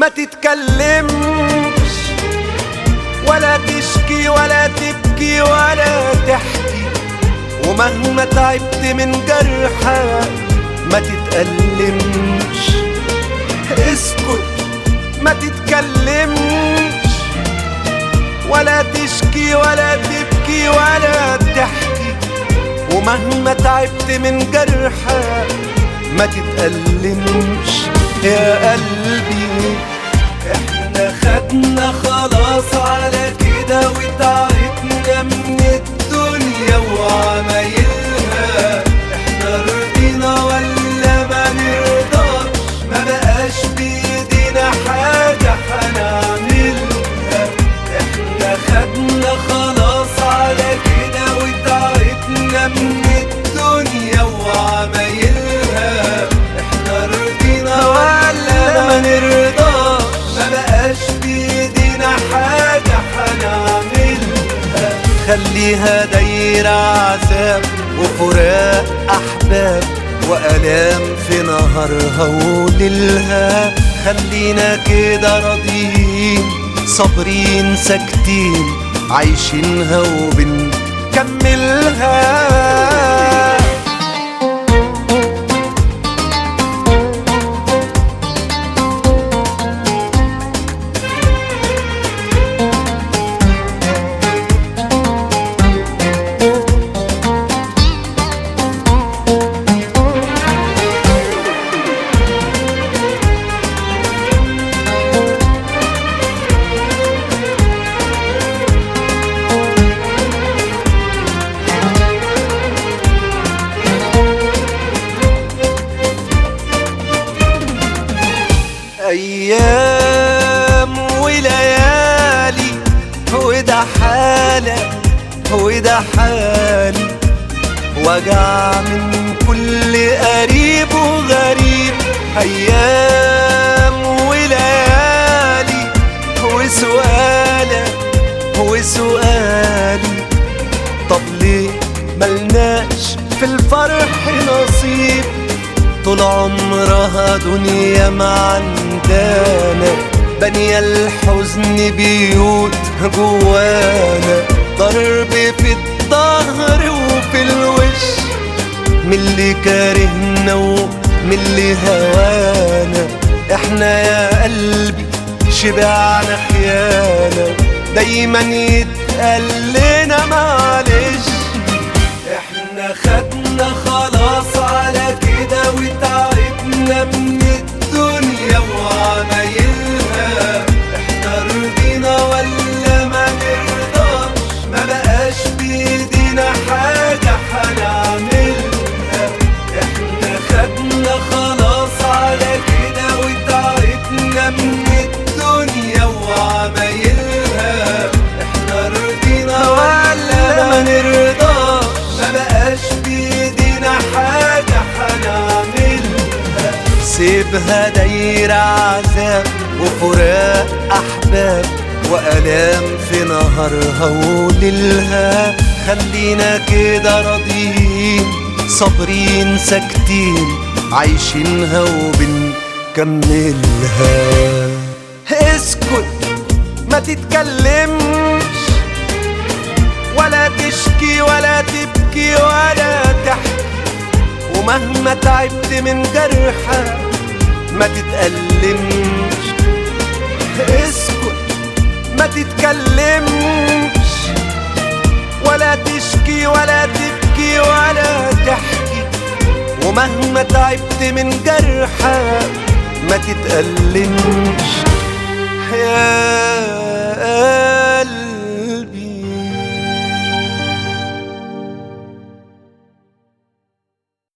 تتكلمش ولا تشكي ولا تبكي ولا تحكي ومهما تعبت من جرحك ما تتألمش اسكت ما تتكلمش ولا تشكي ولا تبكي ولا تحكي ومهما تعبت من جرحك ما تتألمش يا قلبي احنا خدنا خلاص على كده وتعبنا من الدنيا وعمايلها احنا رضينا ولا ما نرضاش ما بقاش بايدينا حاجة هنعملها احنا خدنا خلاص على كده وتعبنا من الدنيا وعمايلها احنا رضينا ولا ما نرضاش ما بقاش بايدينا حاجة هنعملها خليها دايرة عذاب وفراق أحباب وألام في نهارها وليلها خلينا كده راضيين صابرين ساكتين عايشينها وبنكملها أيام وليالي وده حالة وده حالي وجع من كل قريب وغريب أيام وليالي وسؤالك وسؤالي طب ليه ملناش في الفرح نصيب طول عمرها دنيا ما عندنا بني الحزن بيوت جوانا ضرب في الظهر وفي الوش من اللي كارهنا ومن اللي هوانا احنا يا قلبي شبعنا خيانة دايما يتقال لنا معلش احنا خدنا خلاص على كده وتعبنا من الدنيا وعمايلها احنا رضينا ولا ما نرضاش ما بقاش بايدينا حاجة هنعملها احنا خدنا خلاص على كده وتعبنا من الدنيا وعمايلها احنا رضينا ولا ما نرضاش ما بقاش بايدينا حاجة هنعملها سيبها دايرة عذاب وفراق أحباب وألام في نهارها وليلها خلينا كده راضيين صابرين ساكتين عايشينها وبنكملها اسكت ما تتكلمش ولا تشكي ولا تبكي ولا تحكي ومهما تعبت من جرحك ما تتألمش اسكت ما تتكلمش ولا تشكي ولا تبكي ولا تحكي ومهما تعبت من جرحك ما تتألمش يا